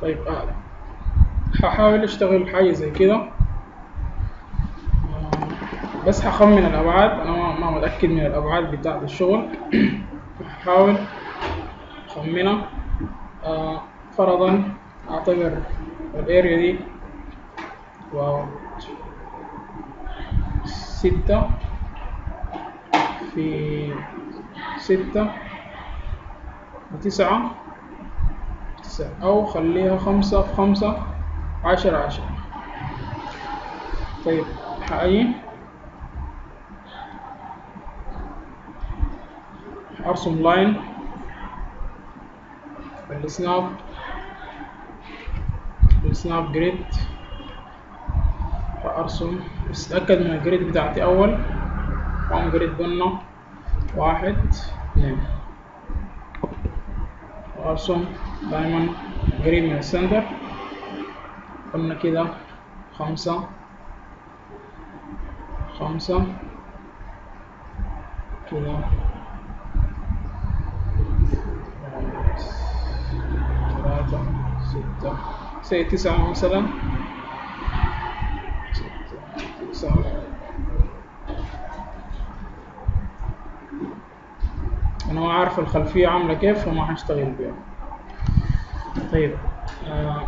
طيب آه. هحاول اشتغل حاجة زي كده آه، بس هخمن الأبعاد أنا ما ما متأكد من الأبعاد بتاعة الشغل هحاول أخمنها آه، فرضا أعتبر الأريا دي واو ستة في ستة وتسعة تسعة أو خليها خمسة في خمسة عشرة عشرة طيب حأجي أرسم لاين السناب السناب جريد فأرسم بس أتأكد من الجريد بتاعتي أول وأقوم جريد قلنا واحد اثنين وأرسم دايما قريب من السنتر قلنا كده خمسة خمسة كده ثلاثة ستة سي تسعة مثلا ستة تسعة أنا ما عارف الخلفية عاملة كيف فما هشتغل بيها طيب آه.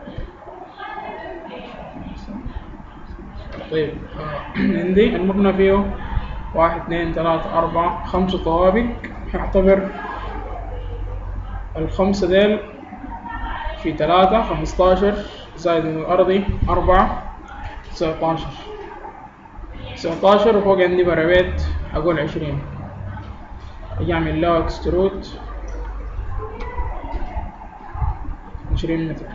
طيب آه. عندي المبنى فيه واحد اثنين ثلاثة أربعة خمسة طوابق هعتبر الخمسة ديل في ثلاثة خمستاشر زائد من الأرضي أربعة تسعتاشر تسعتاشر وفوق عندي برابيت أقول عشرين أجي أعمل له اكسترود عشرين متر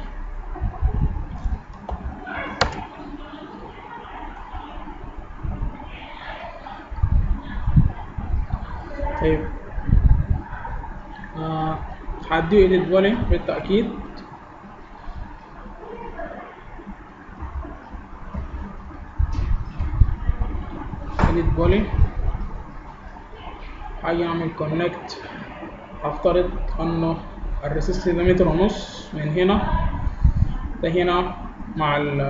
طيب آه هعديه إيديت بولي بالتأكيد إيديت بولي هاجي أعمل كونكت أفترض إنه الريسيست ده متر ونص من هنا ده هنا مع ال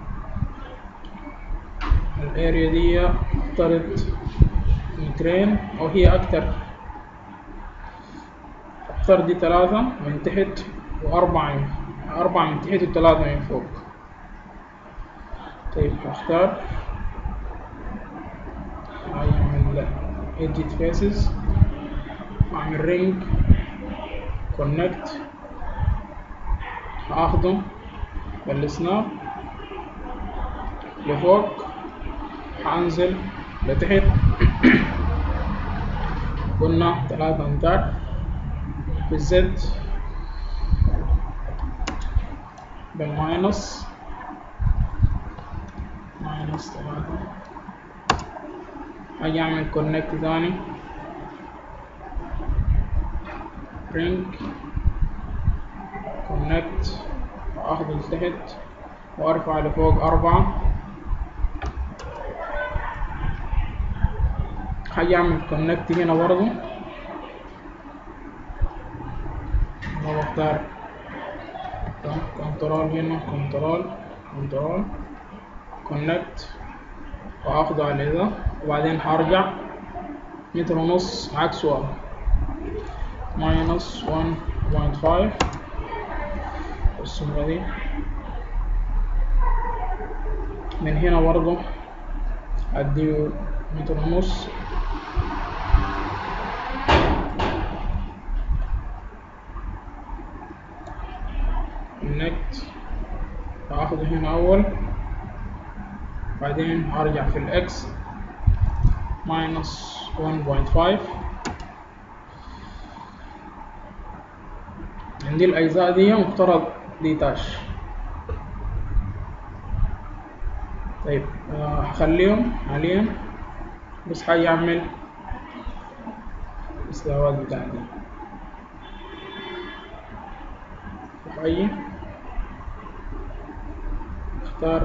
الاريا دي افترض مترين أو هي أكتر افترض دي ثلاثة من تحت وأربعة من أربعة من تحت وثلاثة من فوق طيب هختار أعمل edit faces أعمل ring connect هاخده بالسناب لفوق هنزل لتحت قلنا ثلاثة أمتار بالزد بالماينس ماينس ثلاثة أجي أعمل كونكت تاني رينج كونكت وأخذ لتحت وأرفع لفوق أربعة هاجي أعمل كونكت هنا برضو أنا بختار كنترول هنا كنترول كنترول كونكت وأخده على ده وبعدين هرجع متر ونص عكس ورا ماينس 1.5 السمرة دي من هنا برضو أديه متر ونص النت هاخده هنا أول بعدين هرجع في الإكس ماينس 1.5 عندي الأجزاء دي مفترض ديتاش طيب آه، هخليهم حاليا بس هاجي أعمل الإستوات بتاعتي هاجي اختار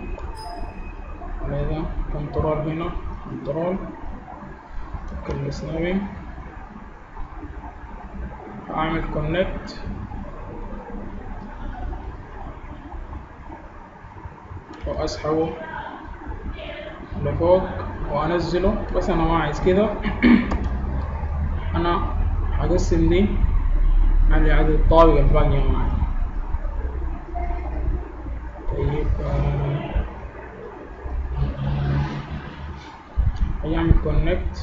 على ده كنترول هنا كنترول كل سنابين اعمل كونكت واسحبه لفوق وانزله بس انا ما عايز كده انا هقسم دي على عدد الطوابق الباقية معي طيب آه، هيعمل كونكت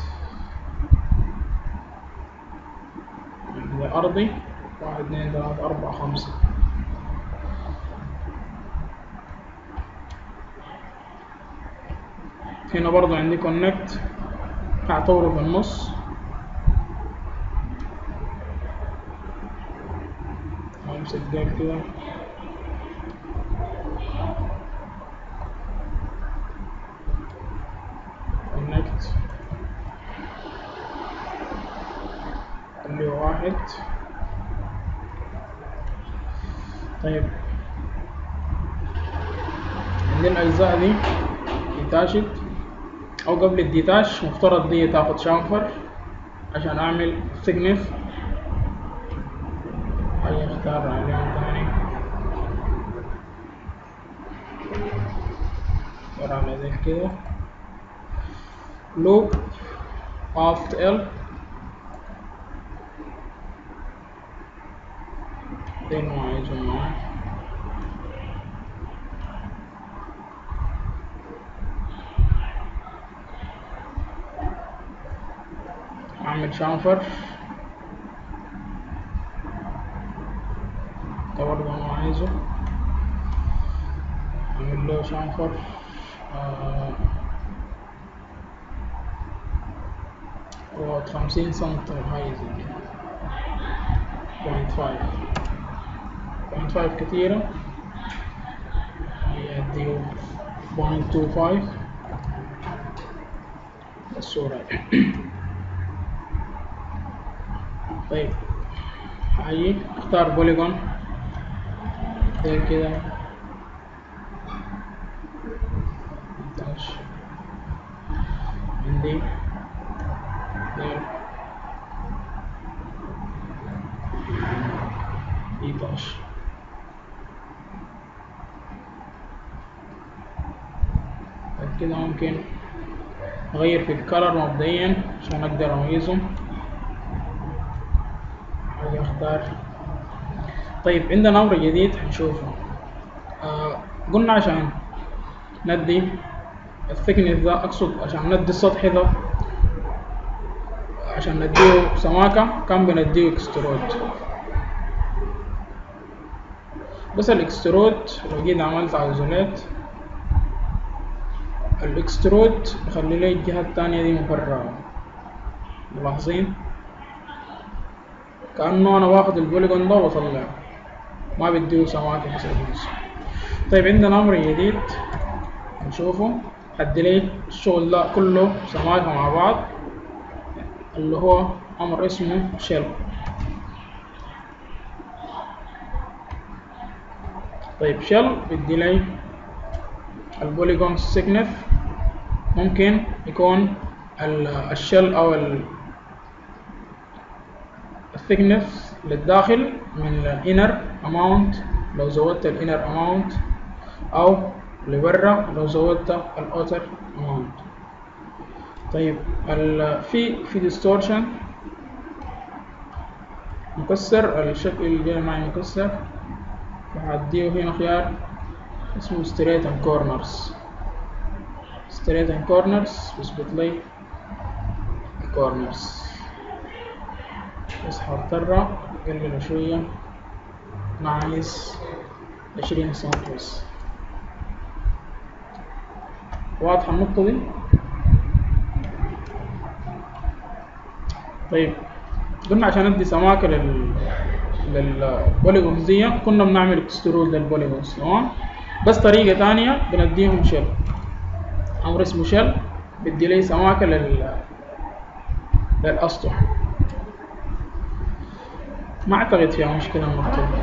لأرضي واحد اثنين ثلاثة أربعة خمسة هنا برضو عندي كونكت هعتبره في النص امسك ده كده كونكت اللي هو واحد طيب عندنا الأجزاء دي ديتاشت أو قبل الديتاش مفترض دي تاخد شامفر عشان أعمل thickness هاي اختار عليهم تاني اختار على زي كده لوب alt L دي ما عايزهم معاه اعمل شامفر ده برضه انا عايزه اعمل له شامفر آه هو خمسين سنتي هاي زي كده بوينت فايف بوينت فايف كتيرة هي دي بوينت تو فايف الصورة طيب هاجي اختار بوليجون زي كده ماشي. عندي there 11 بعد كده ممكن أغير في الكلر مبدئيا عشان أقدر أميزهم حاجة أختار طيب عندنا أمر جديد هنشوفه آه قلنا عشان ندي الثيكنس ده أقصد عشان ندي السطح ده عشان نديه سماكة كان بنديه اكسترود بس الاكسترود لو جيت عملت ايزوليت الاكسترود بخلي لي الجهة التانية دي مفرغة ملاحظين كأنه أنا باخد البوليجون ده وبطلعه ما بديه سماكة بس الجنس طيب عندنا أمر جديد نشوفه حد لي الشغل ده كله سماكة مع بعض اللي هو أمر اسمه شيل طيب شيل بدي لي البوليجون سيكنف ممكن يكون الشيل أو الثيكنس للداخل من الانر اماونت لو زودت الانر اماونت او لبرا لو زودت الاوتر اماونت طيب في في ديستورشن مكسر الشكل اللي جاي معي مكسر وهديه هنا خيار اسمه ستريت اند كورنرز ستريت اند كورنرز بيثبت لي الكورنرز بس هضطر اقلل شوية انا عايز عشرين سنتي بس واضحة النقطة دي طيب قلنا عشان ادي سماكة لل للبوليجونز دي كنا بنعمل اكسترود للبوليجونز تمام بس طريقة تانية بنديهم شل امر اسمه شل بدي لي سماكة لل للاسطح ما اعتقد فيها مشكلة النقطة دي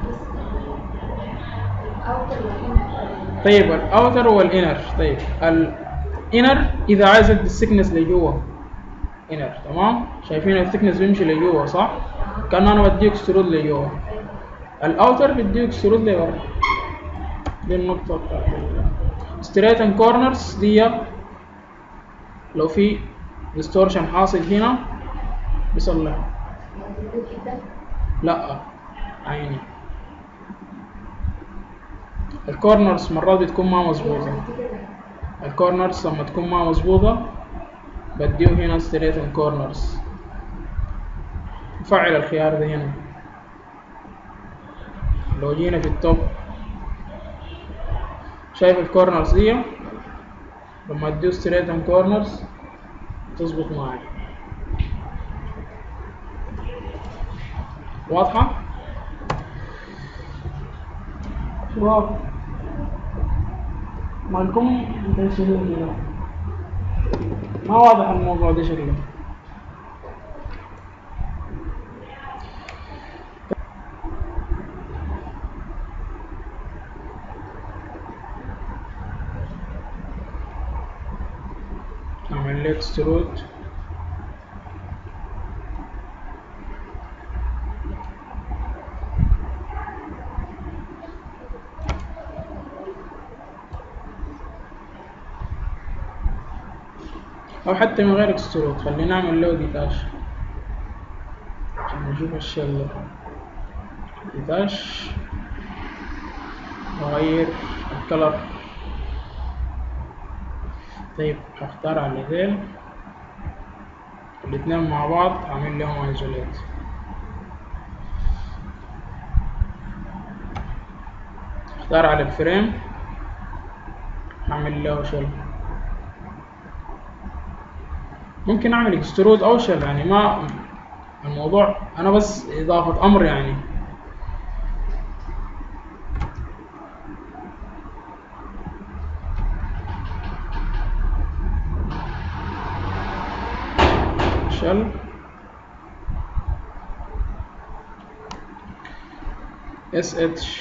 طيب الاوتر والانر طيب الانر اذا عايز ادي السكنس لجوا انر تمام شايفين الثكنس بيمشي لجوا صح كان انا بدي اكسترود لجوا الاوتر بدي اكسترود لبرا دي النقطة بتاعت straight and corners دي لو في distortion حاصل هنا بيصلحها لا عيني الكورنرز مرات بتكون ما مظبوطة الكورنرز لما تكون ما مظبوطة بديه هنا straight and corners نفعل الخيار ده هنا لو جينا في التوب شايف الكورنرز دي لما اديه straight and corners تظبط معي واضحة؟ شباب مالكم متنشرين هنا ما واضح الموضوع ده شكله نعمل لك اكسترود او حتى من غير اكسترود خلينا نعمل له ديتاش عشان نشوف الشغل ديتاش نغير الكلر طيب هختار على ذيل الاتنين مع بعض اعمل لهم ايزوليت اختار على الفريم اعمل له شل ممكن اعمل اكسترود او شل يعني ما الموضوع انا بس اضافة امر يعني شل اس اتش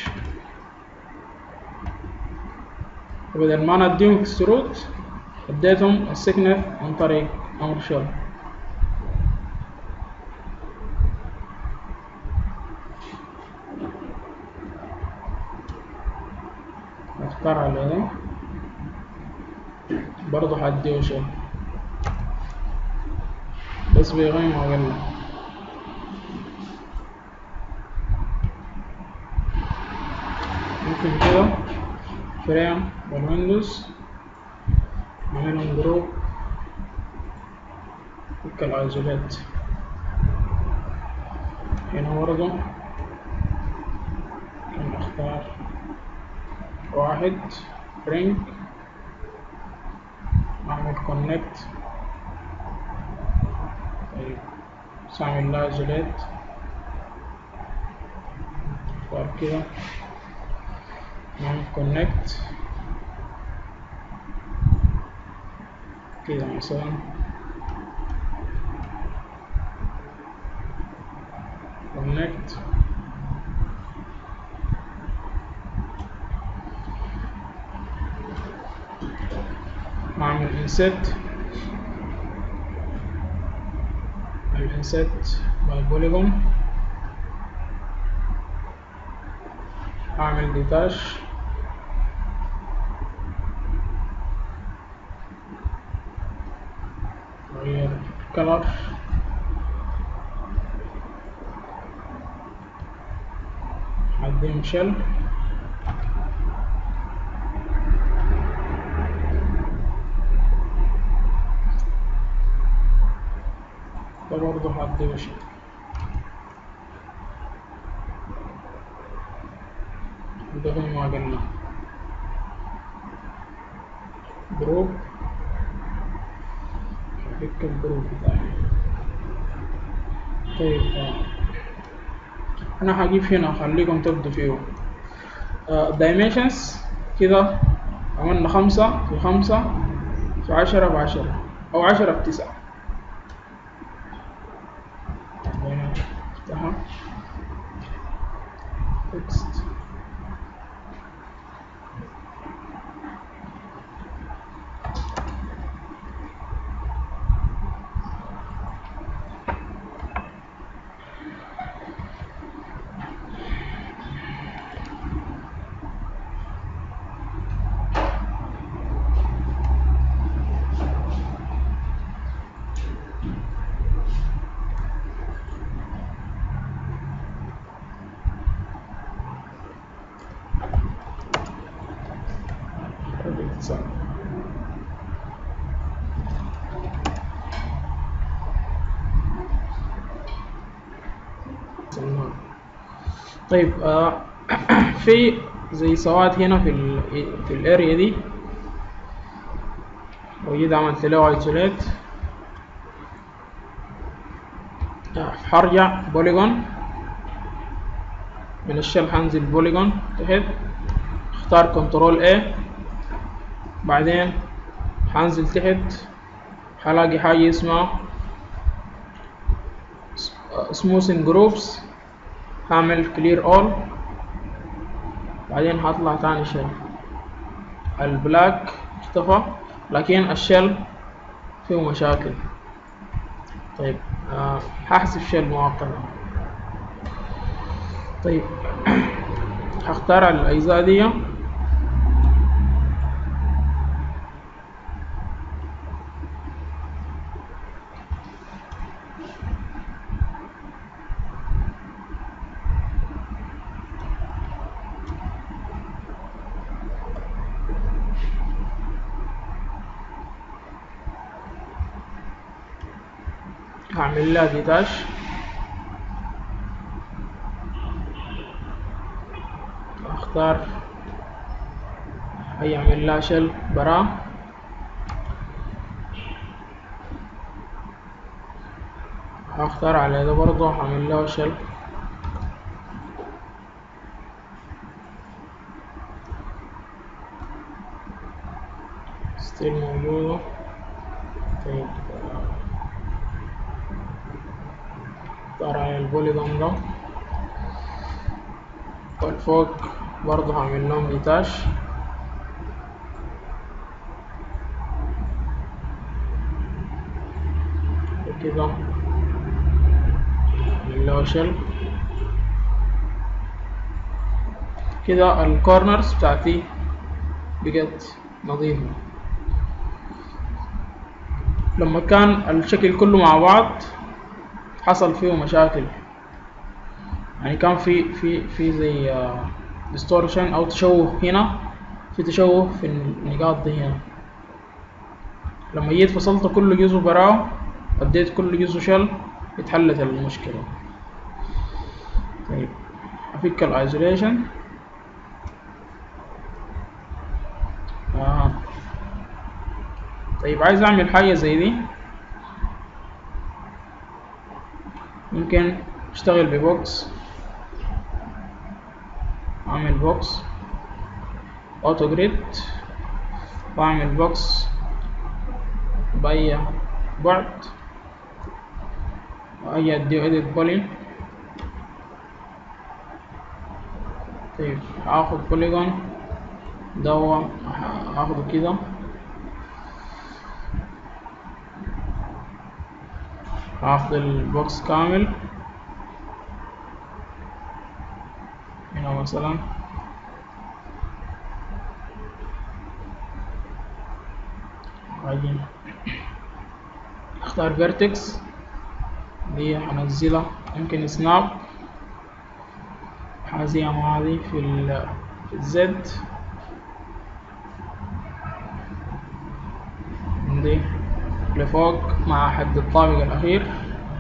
بدل ما انا اديهم اكسترود اديتهم السكنف عن طريق امر شل اختار على ده برضه هديه شل بس بيغيم اقل ممكن كده فريم والويندوز نعملهم جروب فك الايزوليت هنا برضه ممكن اختار واحد رينج اعمل كونكت طيب بس اعمل لها ايزوليت اختار كده نعمل كونكت كده مثلا كونكت اعمل انسيت الانسيت باي بوليجون اعمل ديتاش غير كلر عدين شل ده برضه هعديه شل ده زي ما قلنا جروب هفك الجروب بتاعي طيب آه. انا هجيب هنا خليكم تبدوا فيه dimensions كده عملنا خمسة في خمسة في عشرة في عشرة أو عشرة في تسعة افتحها text اختصار طيب آه في زي سواد هنا في ال في الاريا دي وجيت عملت له ايزوليت هرجع بوليجون من الشل هنزل بوليجون تحت اختار كنترول A بعدين هنزل تحت هلاقي حاجة اسمها smoothing جروبس هعمل كلير اول بعدين هطلع تاني شل البلاك اختفى لكن الشل فيه مشاكل طيب آه هحذف شل مؤقتا طيب هختار الأجزاء دي هعمل لها ديتاش اختار هي اعمل لها شل برا هختار على ده برضه هعمل له شل ستيل موجودة طيب اختار على البوليجون ده والفوق برضه هعمل لهم ديتاش وكده اعمل له شل كده الكورنرز بتاعتي بقت نظيفة لما كان الشكل كله مع بعض حصل فيه مشاكل يعني كان في في في زي ديستورشن او تشوه هنا في تشوه في النقاط دي هنا لما جيت فصلت كل جزء براه اديت كل جزء شل اتحلت المشكلة طيب افك الايزوليشن آه. طيب عايز اعمل حاجة زي دي ممكن اشتغل ببوكس اعمل بوكس اوتو جريد واعمل بوكس باي بعد واجي اديه edit بولي طيب هاخد بوليجون ده هو هاخده كده هاخد البوكس كامل هنا مثلا هاجي اختار فيرتكس دي هنزلها ممكن سناب هذه مع هذه في ال في الزد دي لفوق مع حد الطابق الأخير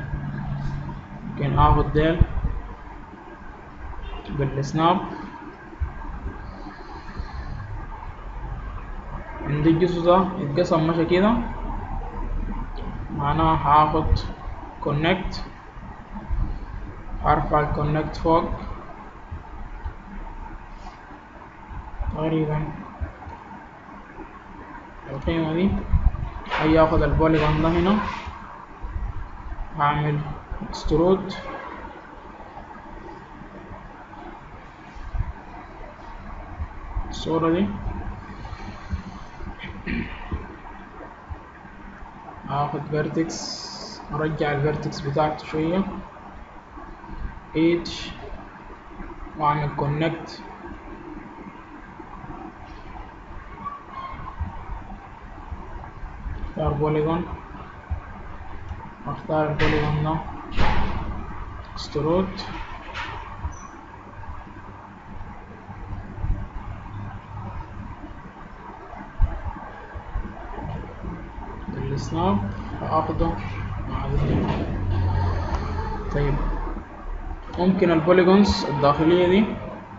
ممكن آخد ديل بالسناب عندي الجزء ده يتقسم مشى كده معناها هاخد كونكت هرفع الكونكت فوق تقريبا القيمة دي هي اخد البوليجون ده هنا هعمل اكسترود الصورة دي هاخد فيرتكس ارجع الفيرتكس بتاعته شوية اتش واعمل كونكت اختار بوليجون اختار البوليجون ده اكسترود السناب هاخده مع ال طيب ممكن البوليجونز الداخلية دي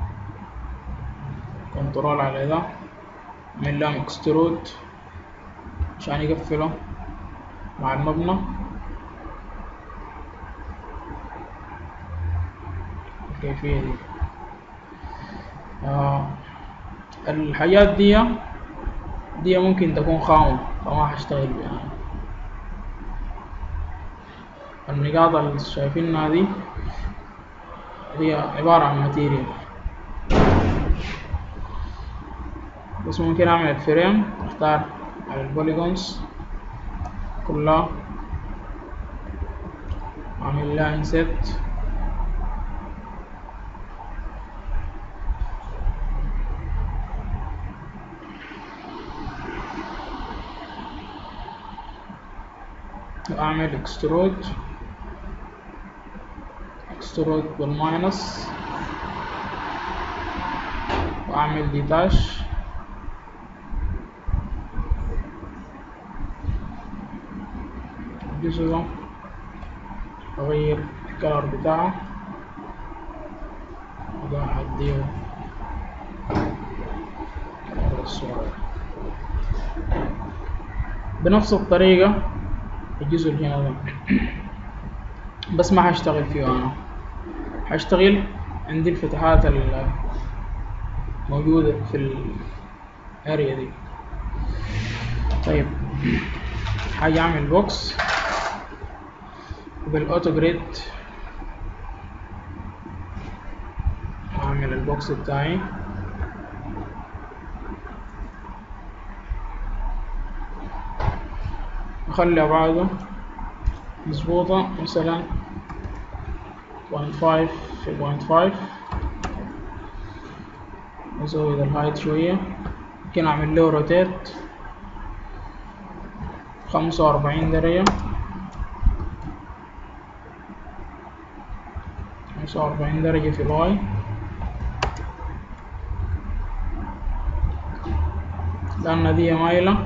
كنترول على ده اعمل لهم اكسترود عشان يقفله مع المبنى الكيفية دي آه الحاجات دي دي ممكن تكون خامة فما هشتغل بيها النقاط اللي شايفينها دي هي عبارة عن ماتيريال بس ممكن اعمل الفريم اختار على البوليجونز كلها اعمل لها انسيت واعمل اكسترود اكسترود بالماينس واعمل ديتاش الجزء ده اغير الكلر بتاعه وده هديه كلر الصورة بنفس الطريقة الجزء اللي هنا ده بس ما هشتغل فيه انا هشتغل عندي الفتحات الموجودة في الاريا دي طيب حاجة اعمل بوكس بالاوتو جريد اعمل البوكس بتاعي اخلي ابعاده مظبوطة مثلا 0.5 في 0.5 ازود الهايت شوية ممكن اعمل له روتيت خمسة وأربعين درجة خمسة وأربعين درجة في الواي لأن دي مايلة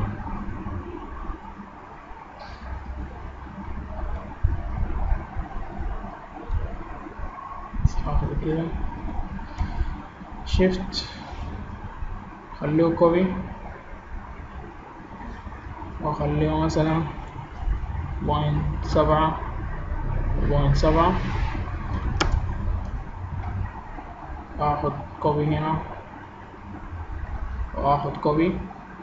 هاخد كده شيفت خليه كوبي واخليه مثلا بوينت سبعة بوينت سبعة واخد كوبي هنا واخد كوبي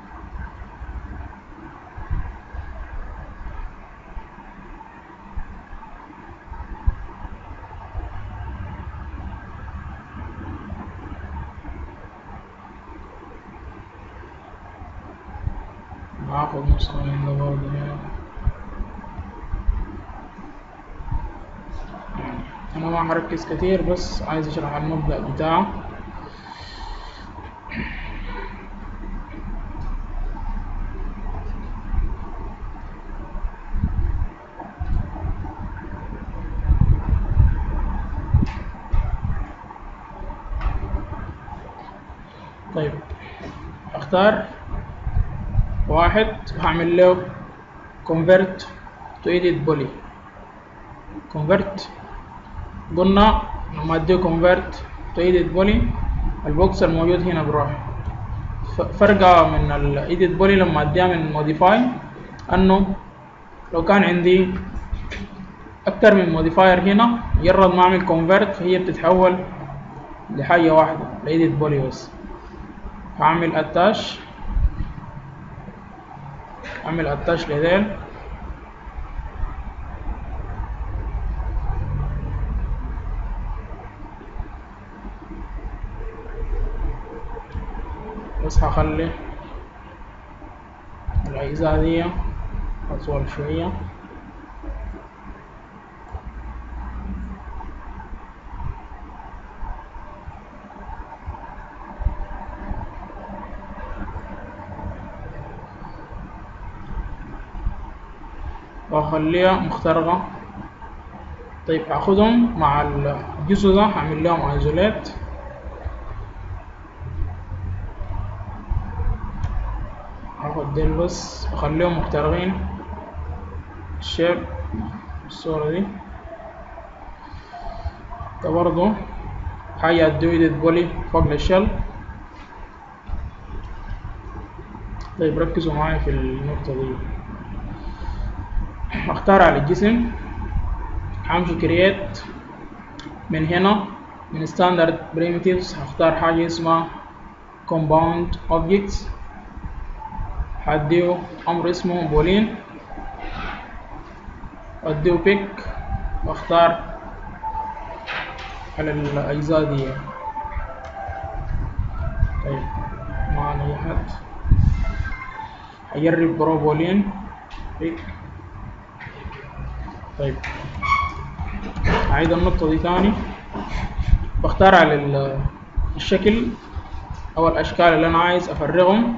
هاخد نسخة من ده برضه هنا يعني أنا ما هركز كتير بس عايز أشرح المبدأ بتاعه طيب اختار واحد هعمل له convert to edit poly convert قلنا لما اديه convert to edit poly البوكس الموجود هنا بروح فرقة من ال edit poly لما اديها من modify انه لو كان عندي اكتر من modifier هنا مجرد ما اعمل convert فهي بتتحول لحاجة واحدة ل edit poly بس هعمل attach اعمل اتاش لذيل بس هخلي الأجزاء دي أطول شوية واخليها مخترقة طيب هاخدهم مع الجزء ده هعمل لهم ايزوليت هاخد ديل بس اخليهم مخترقين الشيب الصورة دي ده برضو حاجة ادويدد بولي فوق الشل طيب ركزوا معايا في النقطة دي اختار على الجسم همشي كرييت من هنا من ستاندرد بريمتيفز هختار حاجة اسمها compound objects هديه أمر اسمه بولين وأديه بيك واختار على الأجزاء دي طيب معنا أي حد أجرب برو بولين بيك طيب أعيد النقطة دي تاني بختار على ال- الشكل أو الأشكال اللي أنا عايز أفرغهم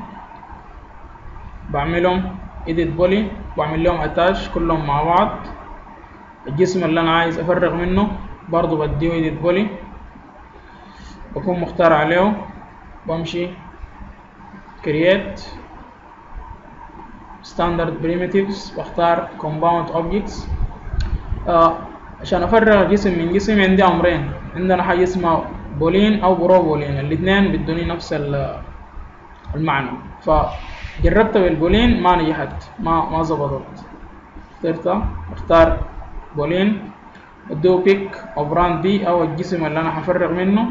بعملهم edit body بعمل لهم attach كلهم مع بعض الجسم اللي أنا عايز أفرغ منه برضو بديه edit body بكون مختار عليه بمشي create standard primitives بختار compound objects آه عشان افرغ جسم من جسم عندي امرين عندنا حاجه اسمها بولين او برو بولين الاثنين بدوني نفس ال- المعنى فجربت بالبولين ما نجحت ما ما ظبطت اخترتها اختار بولين اديه بيك او براند بي او الجسم اللي انا هفرغ منه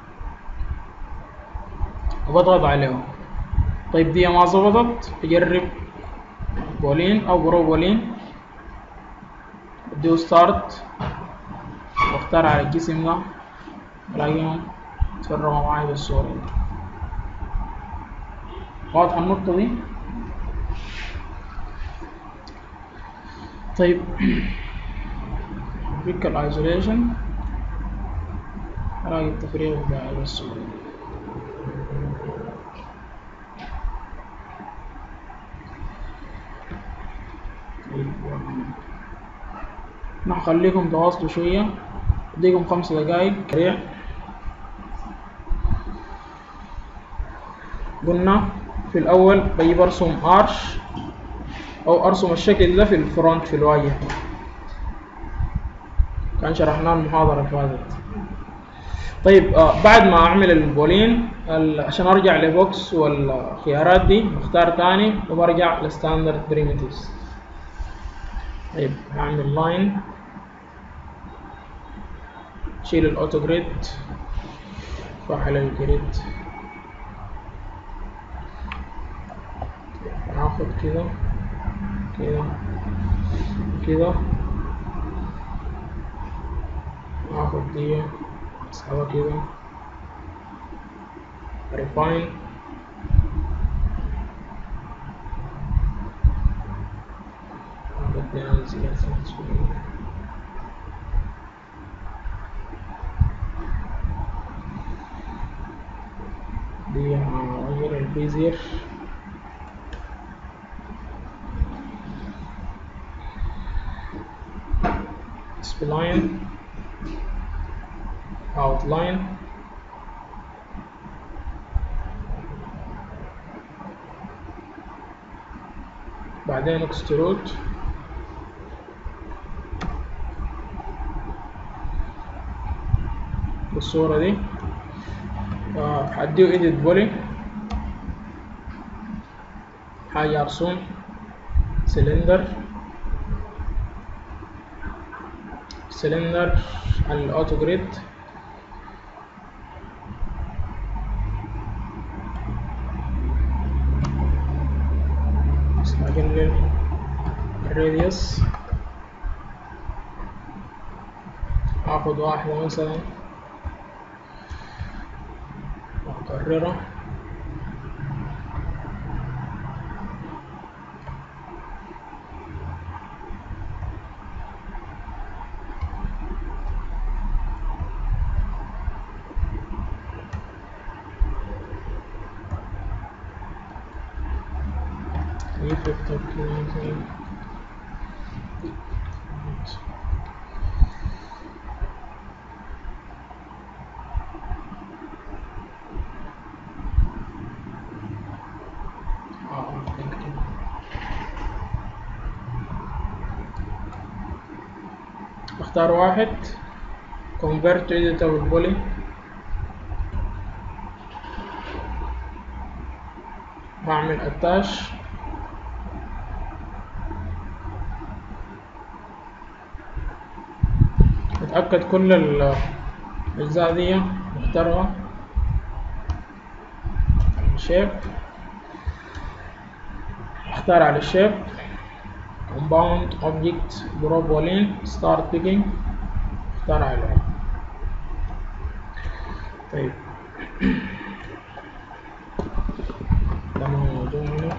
وبضغط عليه طيب دي ما ظبطت اجرب بولين او برو بولين اديه ستارت واختار على الجسم ده الاقيهم تفرغوا معايا بالصورة دي واضحة النقطة دي طيب فيك الايزوليشن الاقي التفريغ بتاع بالصورة دي طيب انا هخليكم تواصلوا شوية اديكم خمس دقايق سريع قلنا في الأول بجيب أرسم أرش أو أرسم الشكل ده في الفرونت في الواجهة كان شرحناه المحاضرة اللي فاتت طيب آه بعد ما أعمل البولين ال- عشان أرجع لبوكس والخيارات دي بختار تاني وبرجع لستاندرد بريمتيفز طيب هعمل لاين شيل الاوتو جريد روح على الجريد هاخد كده كده كده هاخد دي اسحبها كده ريفاين هاخد دي انزل شوية دي هغير البيزير spline outline بعدين extrude بالصورة دي هديه edit body حاجة أرسم سلندر سلندر على الأوتو جريد استعجل الراديوس هاخد واحدة مثلا وأكررها effect of creating اختار واحد convert to editable poly واعمل attach اتأكد كل الأجزاء دي مختارها شيب اختار على الشيب compound object drop ولين start picking اختار على طيب ده ما هو موجود هنا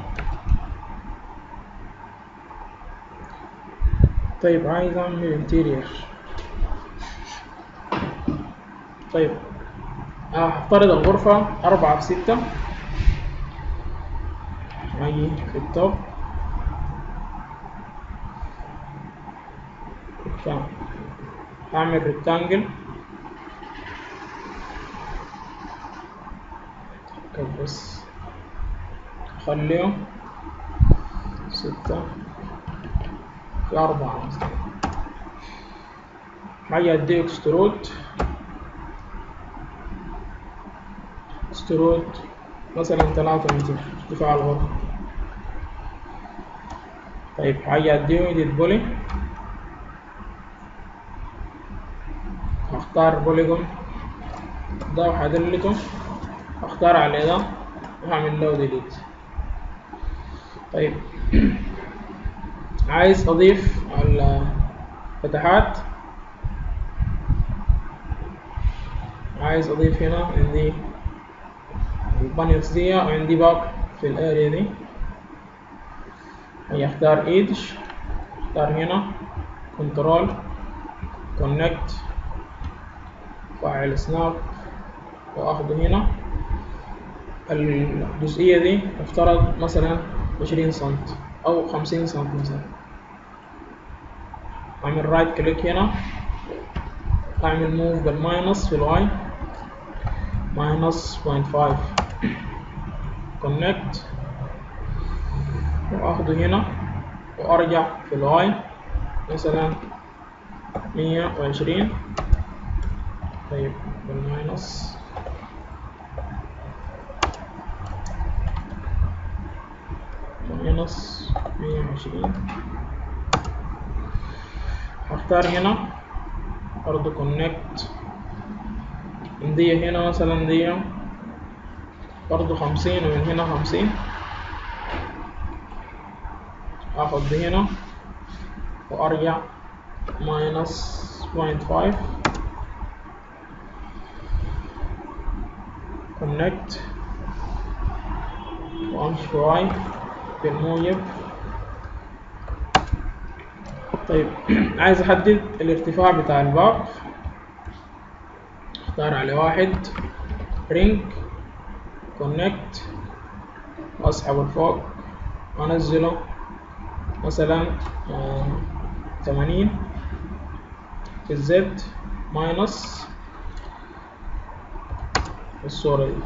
طيب عايز اعمل interior طيب هفترض الغرفة أربعة في ستة أجي في التوب أعمل ريكتانجل بس أخليه ستة في أربعة مثلا أجي أدي اكسترود اكسترود مثلا ثلاثة متر ارتفاع الغرفة طيب حاجة اديه ايديت بولي اختار بوليجون ده وحدلته اختار عليه ده وهعمل له ديليت طيب عايز اضيف الفتحات عايز اضيف هنا عندي البانيوس دي وعندي باب في الاريا دي يختار ايدج اختار هنا كنترول كونكت فاعل سناب واخده هنا الجزئية دي افترض مثلا عشرين سنت او خمسين سنت مثلا اعمل رايت كليك هنا اعمل موف بالماينس في الواي ماينس بوينت فايف كونكت واخده هنا وارجع في الواي مثلا مية وعشرين طيب بالماينس ماينس مية وعشرين اختار هنا برضو كونكت عندي هنا مثلا دي برضو خمسين ومن هنا خمسين اخد دي هنا وارجع ماينس بوينت فايف كونكت وامشي واي بالموجب طيب عايز احدد الارتفاع بتاع الباب اختار على واحد رينج كونكت واسحبه لفوق وانزله مثلا ثمانين في الزد ماينس الصورة دي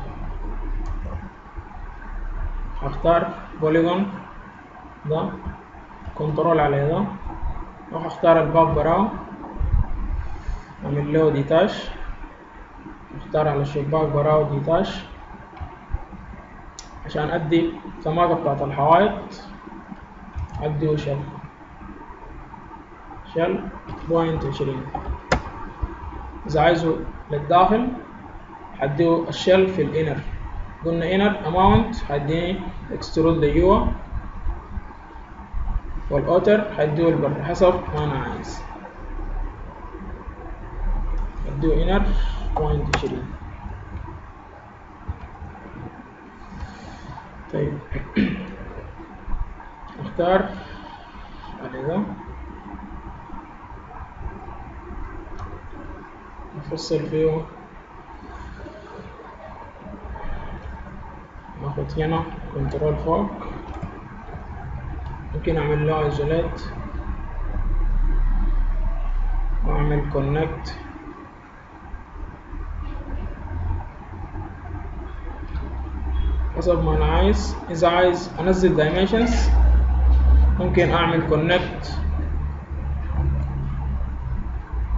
هختار بوليجون ده كنترول على ده وهختار الباب براو اعمل له ديتاش اختار على الشباك براو ديتاش عشان ادي السماكة بتاعت الحوائط ادي وشل شل بوينت عشرين اذا عايزه للداخل هديه الشل في الانر قلنا انر اماونت هديني اكسترود لجوا والاوتر هديه البر حسب ما انا عايز هديه انر بوينت عشرين طيب اختار على ده نفصل فيه ناخد هنا كنترول فوق ممكن اعمل له ايزوليت واعمل كونكت حسب ما انا عايز اذا عايز انزل dimensions ممكن اعمل كونكت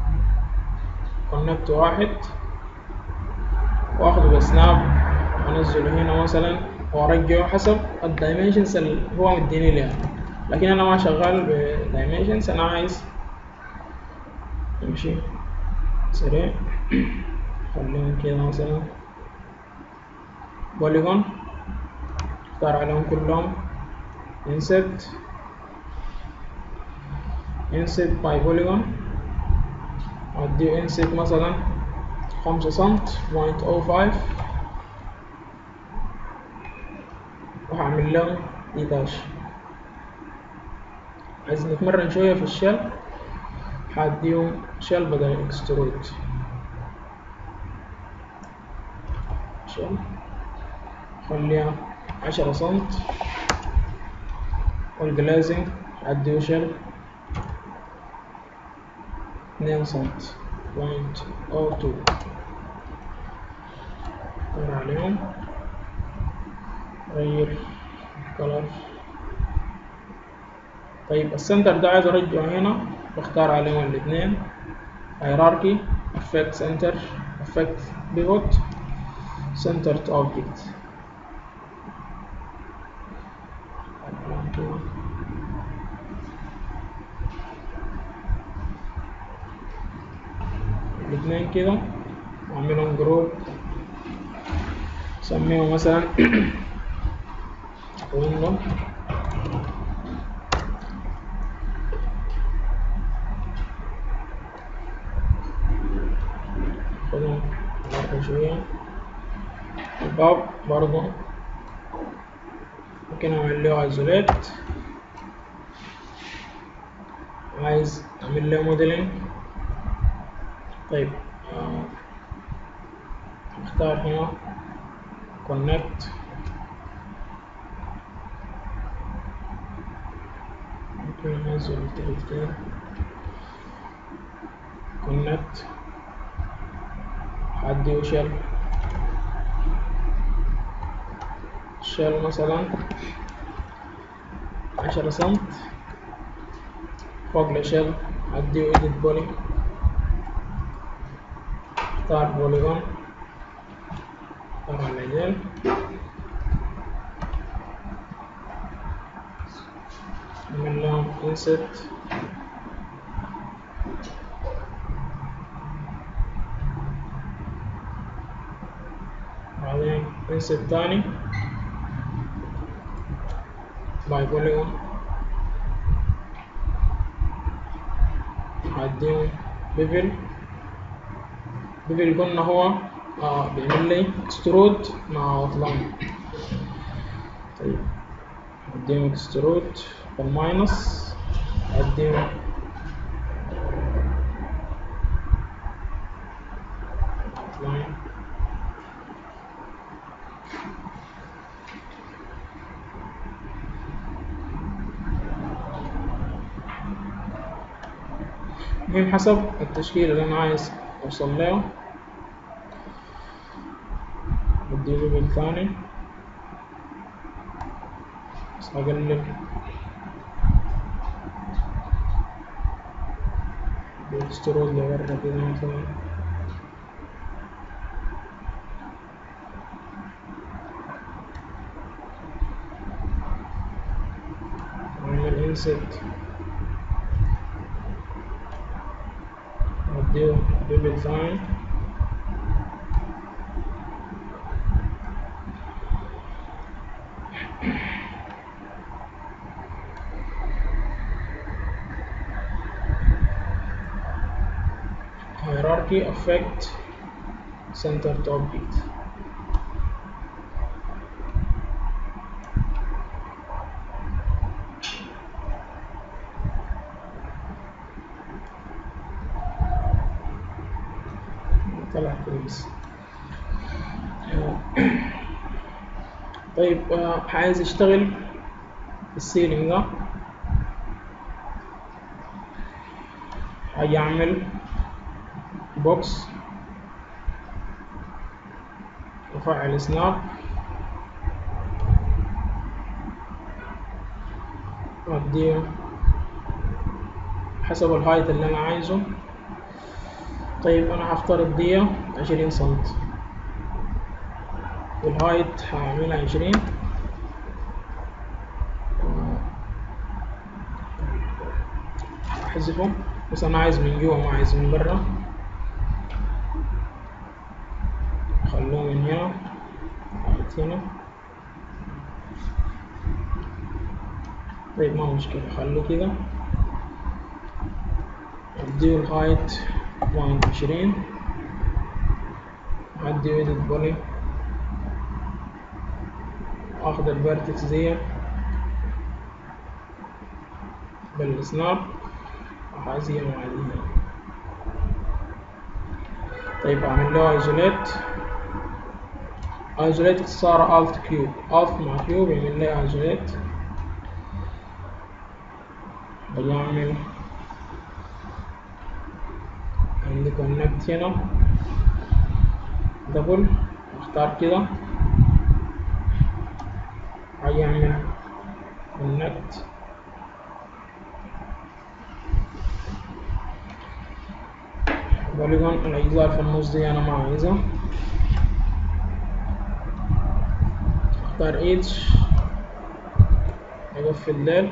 كونكت واحد واخده بسناب وانزله هنا مثلا وارجعه حسب الدايمنشنز اللي هو مديني ليها لكن انا ما شغال بدايمنشنز انا عايز امشي سريع خليهم كده مثلا بوليجون اختار عليهم كلهم insert insert by polygon اديه insert مثلا خمسة سنت بوينت او فايف وهعمل لهم ايتاش عايز نتمرن شوية في الشل هديهم شل بدل اكسترود شل خليها عشرة سنت والجلازنج هديه شل اتنين سنت بوينت او تو دور عليهم غير كلر طيب السنتر ده عايز ارجعه هنا بختار عليهم الاثنين hierarchy effect center effect pivot centered object الاثنين كده واعملهم جروب سميهم مثلا window خدهم برضه شوية الباب برضه ممكن اعمل له isolate عايز اعمل له موديلنج طيب آه، اختار هنا connect ممكن انزل التلت كده connect هديه شل شل مثلا عشرة سنت فوق لشل هديه edit بولي اختار بوليجون اختار المجال نعمل لهم insert بعدين insert تاني by polygon هديهم بيفل بيفل قلنا هو آه بيعمل لي اكسترود مع وطلان طيب هديهم اكسترود بالماينس هديهم لاين المهم حسب التشكيل اللي انا عايز اوصل له بدي ليفل ثاني بس اقلل الاسترود لورا كده مثلا واعمل انسert اديه ليفل ثاني hierarchy affect centered object طلع كويس طيب آه، عايز اشتغل السيلينج ده هاجي اعمل بوكس وفعل سناب واديه حسب الهايت اللي انا عايزه طيب انا هفترض دي عشرين سنت والهايت هعملها عشرين احذفه بس انا عايز من جوا ما عايز من برا خلوه من هنا هايت هنا طيب ما مشكلة خلوه كده اديه الهايت بوينت عشرين هدي ويدت بولي اخد الفيرتكس دي بالسناب وهزيه مع دي طيب اعمل له ايزوليت ايزوليت اختصار الت كيوب الت مع كيوب يعمل لي ايزوليت بيعمل عندي كونكت هنا دبل اختار كده هيعمل كونكت بوليجون الأجزاء في النص دي أنا ما عايزها اختار اتش اقفل ديل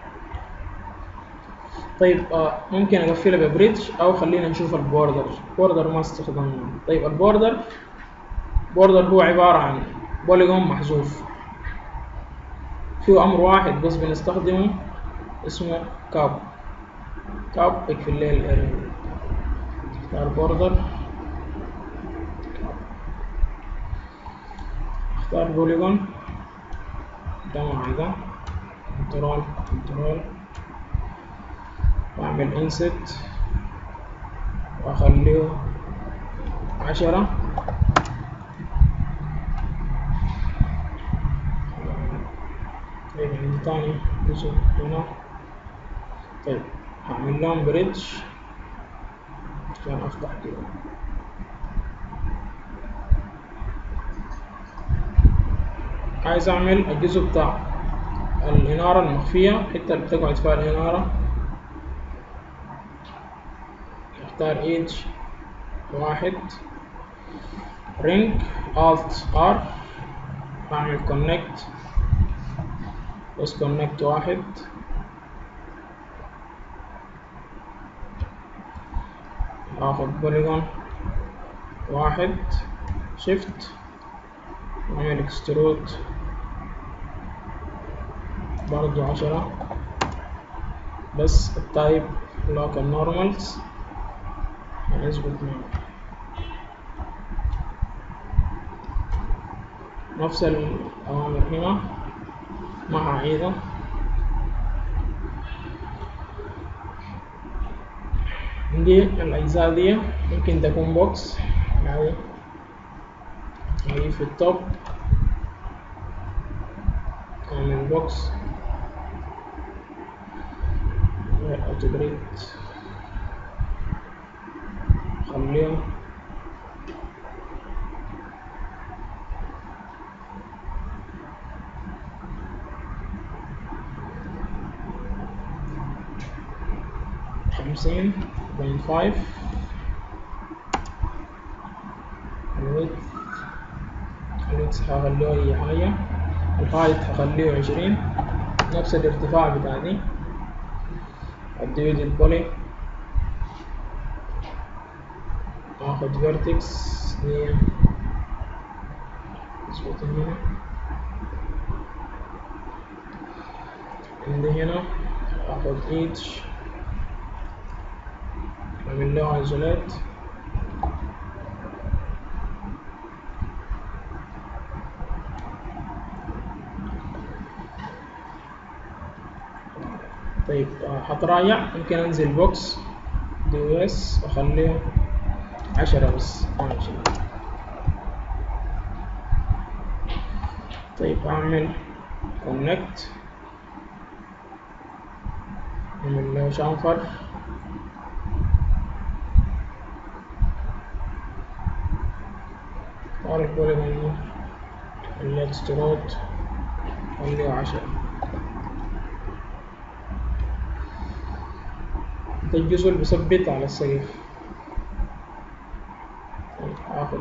طيب آه ممكن اقفلها ببريدج او خلينا نشوف البوردر بوردر ما استخدمناه طيب البوردر بوردر هو عبارة عن بوليجون محذوف فيه امر واحد بس بنستخدمه اسمه كاب كاب اقفل لي الاريا اختار بوردر اختار بوليجون ده مع ده كنترول كنترول واعمل انست واخليه عشرة طيب عندي تاني جزء هنا طيب هعمل لهم بريدج عشان افتح كده عايز اعمل الجزء بتاع الإنارة المخفية الحتة اللي بتقعد فيها الإنارة اختار ايدج واحد رينج الت ار اعمل كونكت بس كونكت واحد اخد بوليجون واحد شيفت واعمل اكسترود برضو عشرة بس التايب لوك النورمالز هنظبط معاه نفس الأوامر هنا مع عيدة دي الأجزاء دي ممكن تكون بوكس يعني هي في التوب أعمل بوكس أوتوجريد خليهم خمسين بوينت فايف الويت الويت هخليه أي حاجة الهايت هخليه عشرين نفس الارتفاع بتاع دي الديفيد بولي اخد فيرتكس دي اظبط هنا عندي هنا اخد ايتش اعمل له ايزوليت طيب هتراجع ممكن انزل بوكس دي اس واخليه عشرة بس ما عشرة طيب اعمل كونكت اعمل له شانفر اعرف بولي منه الاكسترود خليه عشرة ده الجزء اللي بثبت على السقف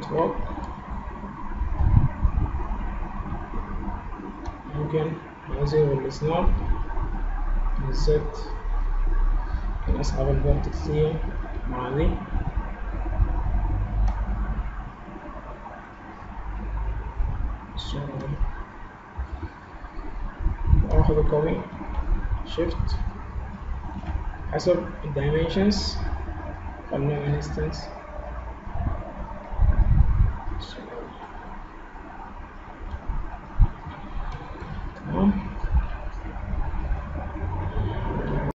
فوق ممكن أزيغ السناب بالذات ممكن أسحب الفيرتكس دي مع دي الصورة دي وآخد كوبي شيفت حسب الدايمنشنز خلينا انستنس